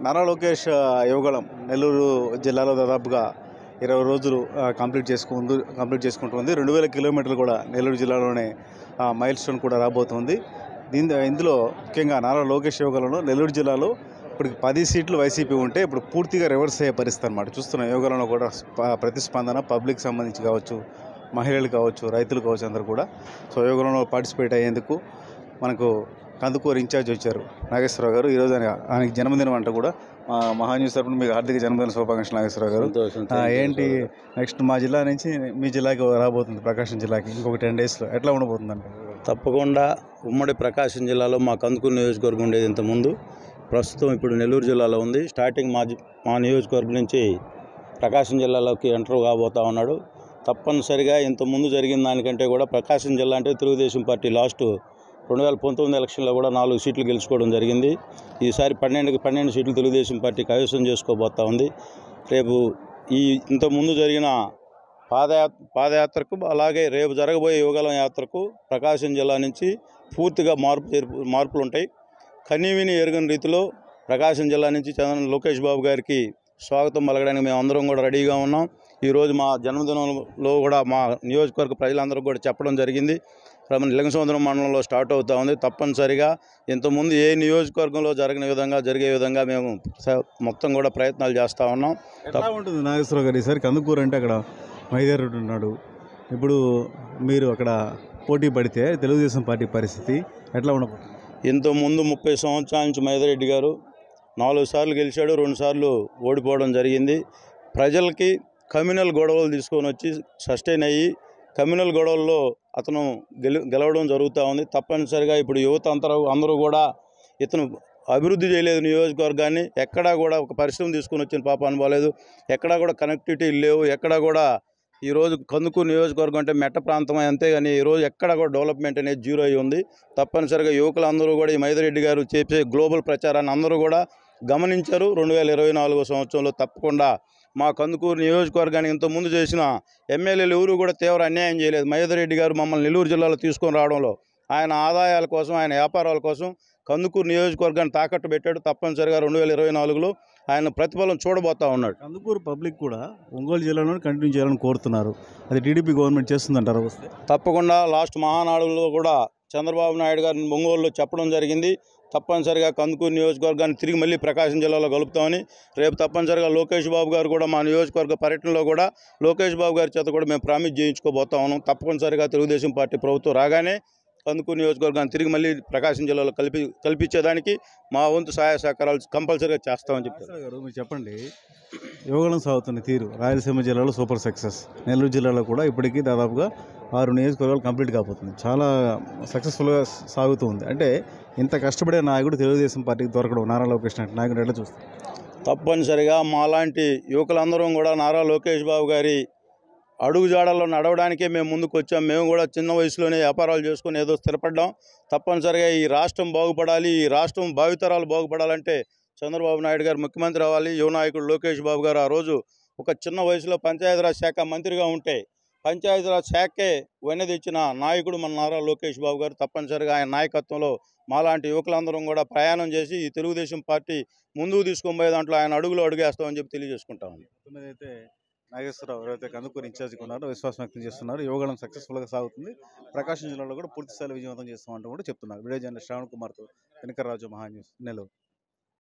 నారా లోకేష్ ఆ, యువగళం నెల్లూరు జిల్లాలో దాదాపుగా ఇరవై రోజులు ఆ, కంప్లీట్ చేసుకుంటూ కంప్లీట్ చేసుకుంటుంది రెండు వేల కిలోమీటర్లు కూడా నెల్లూరు జిల్లాలోనే ఆ, మైల్ స్టోన్ కూడా రాబోతుంది దీని ఇందులో ముఖ్యంగా నారా లోకేష్ యువగలంలో నెల్లూరు జిల్లాలో ఇప్పుడు పది సీట్లు వైసీపీ ఉంటే ఇప్పుడు పూర్తిగా రివర్స్ అయ్యే పరిస్థితి అనమాట చూస్తున్న యువగలంలో కూడా స్ప- ప్రతిస్పందన పబ్లిక్ సంబంధించి కావచ్చు మహిళలు కావచ్చు రైతులు కావచ్చు అందరూ కూడా సో యోగంలో పార్టిసిపేట్ అయ్యేందుకు మనకు కందుకూరు ఇన్ఛార్జ్ వచ్చారు నాగేశ్వరరావు గారు ఈరోజు ఆయన ఆయనకి జన్మదినం అంట కూడా మా మహాన్యూస్ తరపున మీకు హార్దిక జన్మదిన శుభాకాంక్షలు నాగేశ్వరరావు గారు సంతోషం ఆ, ఏంటి నెక్స్ట్ మా జిల్లా నుంచి మీ జిల్లాకి రాబోతుంది ప్రకాశం జిల్లాకి ఇంకొక టెన్ డేస్లో ఎట్లా ఉండబోతుందంట తప్పకుండా ఉమ్మడి ప్రకాశం జిల్లాలో మా కందుకూరు నియోజకవర్గం ఉండేది ఇంతకుముందు ప్రస్తుతం ఇప్పుడు నెల్లూరు జిల్లాలో ఉంది స్టార్టింగ్ మా జి- మా నియోజకవర్గం నుంచి ప్రకాశం జిల్లాలోకి ఎంటర్ కాబోతా ఉన్నాడు తప్పనిసరిగా ఇంతకుముందు జరిగిన దానికంటే కూడా ప్రకాశం జిల్లా అంటే తెలుగుదేశం పార్టీ లాస్ట్ రెండు వేల పంతొమ్మిది ఎలక్షన్లో కూడా నాలుగు సీట్లు గెలుచుకోవడం జరిగింది ఈసారి పన్నెండుకి పన్నెండు సీట్లు తెలుగుదేశం పార్టీ కైవసం చేసుకోబోతా ఉంది రేపు ఈ ఇంతకుముందు జరిగిన పాదయా పాదయాత్రకు అలాగే రేపు జరగబోయే యువగలం యాత్రకు ప్రకాశం జిల్లా నుంచి పూర్తిగా మార్పు చేర్పు- మార్పులు ఉంటాయి కనీవిని ఎరుగని రీతిలో ప్రకాశం జిల్లా నుంచి చంద్ర లోకేష్ బాబు గారికి స్వాగతం పలకడానికి మేము అందరం కూడా రెడీగా ఉన్నాం ఈరోజు మా జన్మదినంలో కూడా మా నియోజకవర్గ ప్రజలందరూ కూడా చెప్పడం జరిగింది మన లింగసముద్రం మండలంలో స్టార్ట్ అవుతా ఉంది తప్పనిసరిగా ఇంతకుముందు ఏ నియోజకవర్గంలో జరగని విధంగా జరిగే విధంగా మేము స- మొత్తం కూడా ప్రయత్నాలు చేస్తూ ఉన్నాం ఎట్లా ఉంటుంది నాగేశ్వరరావు గారు ఈసారి కందుకూరు అంటే అక్కడ మైదేరుడు ఉన్నాడు ఇప్పుడు మీరు అక్కడ పోటీ పడితే తెలుగుదేశం పార్టీ పరిస్థితి ఎట్లా ఉండబోతుంది ఇంతకుముందు ముప్పై సంవత్సరాల నుంచి మైదరెడ్డి గారు నాలుగు సార్లు గెలిచాడు రెండు సార్లు ఓడిపోవడం జరిగింది ప్రజలకి కమ్యూనల్ గొడవలు తీసుకొని వచ్చి సస్టైన్ అయ్యి కమ్యూనల్ గొడవల్లో అతను గెలు గెలవడం జరుగుతూ ఉంది తప్పనిసరిగా ఇప్పుడు యువత అందరూ అందరూ కూడా ఇతను అభివృద్ధి చేయలేదు నియోజకవర్గాన్ని ఎక్కడా కూడా ఒక పరిశ్రమ తీసుకొని వచ్చిన పాప అనుకోలేదు ఎక్కడా కూడా కనెక్టివిటీ లేవు ఎక్కడా కూడా ఈరోజు కందుకూరు నియోజకవర్గం అంటే మెట్ట ప్రాంతం అంతేగాని ఈరోజు ఎక్కడ కూడా డెవలప్మెంట్ అనేది జీరో అయి ఉంది తప్పనిసరిగా యువకులందరూ కూడా ఈ మైదిరెడ్డి గారు చేసే గ్లోబల్ ప్రచారాన్ని అందరూ కూడా గమనించారు రెండు వేల ఇరవై నాలుగో సంవత్సరంలో తప్పకుండా మా కందుకూరు నియోజకవర్గానికి ఇంతకుముందు చేసిన ఎమ్మెల్యేలు ఎవరు కూడా తీవ్ర అన్యాయం చేయలేదు మహేదరెడ్డి గారు మమ్మల్ని నెల్లూరు జిల్లాలో తీసుకొని రావడంలో ఆయన ఆదాయాల కోసం ఆయన వ్యాపారాల కోసం కందుకూరు నియోజకవర్గాన్ని తాకట్టు పెట్టాడు తప్పనిసరిగా రెండు వేల ఇరవై నాలుగులో ఆయన ప్రతిఫలం చూడబోతా ఉన్నాడు కందుకూరు పబ్లిక్ కూడా ఒంగోలు జిల్లాలోనే కంటిన్యూ చేయాలని కోరుతున్నారు అది టీడీపీ గవర్నమెంట్ చేస్తుందంటారా వస్తే తప్పకుండా లాస్ట్ మహానాడులో కూడా చంద్రబాబు నాయుడు గారిని ఒంగోలులో చెప్పడం జరిగింది తప్పనిసరిగా కందుకూరు నియోజకవర్గాన్ని తిరిగి మళ్ళీ ప్రకాశం జిల్లాలో కలుపుతామని రేపు తప్పనిసరిగా లోకేష్ బాబు గారు కూడా మా నియోజకవర్గ పర్యటనలో కూడా లోకేష్ బాబు గారి చేత కూడా మేము ప్రామిస్ చేయించుకోబోతా ఉన్నాం తప్పనిసరిగా తెలుగుదేశం పార్టీ ప్రభుత్వం రాగానే కందుకూరు నియోజకవర్గాన్ని తిరిగి మళ్ళీ ప్రకాశం జిల్లాలో కలిపి కల్పించేదానికి మా వంతు సహాయ సహకారాలు కంపల్సరీగా చేస్తామని చెప్తారు నాగేశ్వరరావు గారు మీరు చెప్పండి యువగలం సాగుతున్న తీరు రాయలసీమ జిల్లాలో సూపర్ సక్సెస్ నెల్లూరు జిల్లాలో కూడా ఇప్పటికీ దాదాపుగా ఆరు నియోజకవర్గాలు కంప్లీట్ కాబోతుంది చాలా సక్సెస్ఫుల్గా సాగుతూ ఉంది అంటే ఇంత కష్టపడే నాయకుడు తెలుగుదేశం పార్టీకి దొరకడం నారా లోకేష్ లాంటి నాయకుడు ఎట్లా చూస్తారు తప్పనిసరిగా మాలాంటి యువకులందరం కూడా నారా లోకేష్ బాబు గారి అడుగుజాడల్లో నడవడానికే మేము ముందుకు వచ్చాం మేము కూడా చిన్న వయసులోనే వ్యాపారాలు చేసుకొని ఏదో స్థిరపడ్డాం తప్పనిసరిగా ఈ రాష్ట్రం బాగుపడాలి ఈ రాష్ట్రం భావితరాలు బాగుపడాలంటే చంద్రబాబు నాయుడు గారు ముఖ్యమంత్రి అవ్వాలి యువ నాయకుడు లోకేష్ బాబు గారు ఆ రోజు ఒక చిన్న వయసులో పంచాయతీరాజ్ శాఖ మంత్రిగా ఉంటే పంచాయతీరాజ్ శాఖే వెన్న తెచ్చిన నాయకుడు మన నారా లోకేష్ బాబు గారు తప్పనిసరిగా ఆయన నాయకత్వంలో మాలాంటి యువకులందరం కూడా ప్రయాణం చేసి ఈ తెలుగుదేశం పార్టీ ముందుకు తీసుకొని పోయే దాంట్లో ఆయన అడుగులో అడుగేస్తామని చెప్పి తెలియజేసుకుంటాం తొమ్మిది అయితే నాగేశ్వరరావు ఎవరైతే కందుకూరు ఇన్ఛార్జిగా ఉన్నారో విశ్వాసం వ్యక్తం చేస్తున్నారు యువగలం సక్సెస్ఫుల్గా సాగుతుంది ప్రకాశం జిల్లాలో కూడా పూర్తి స్థాయి విజయవంతం చేస్తామంటూ కూడా చెప్తున్నారు వీడియో జర్నలిస్ట్ శ్రావణ్ కుమార్తో వెనకరాజు మహాన్యూస్ నెల్లూరు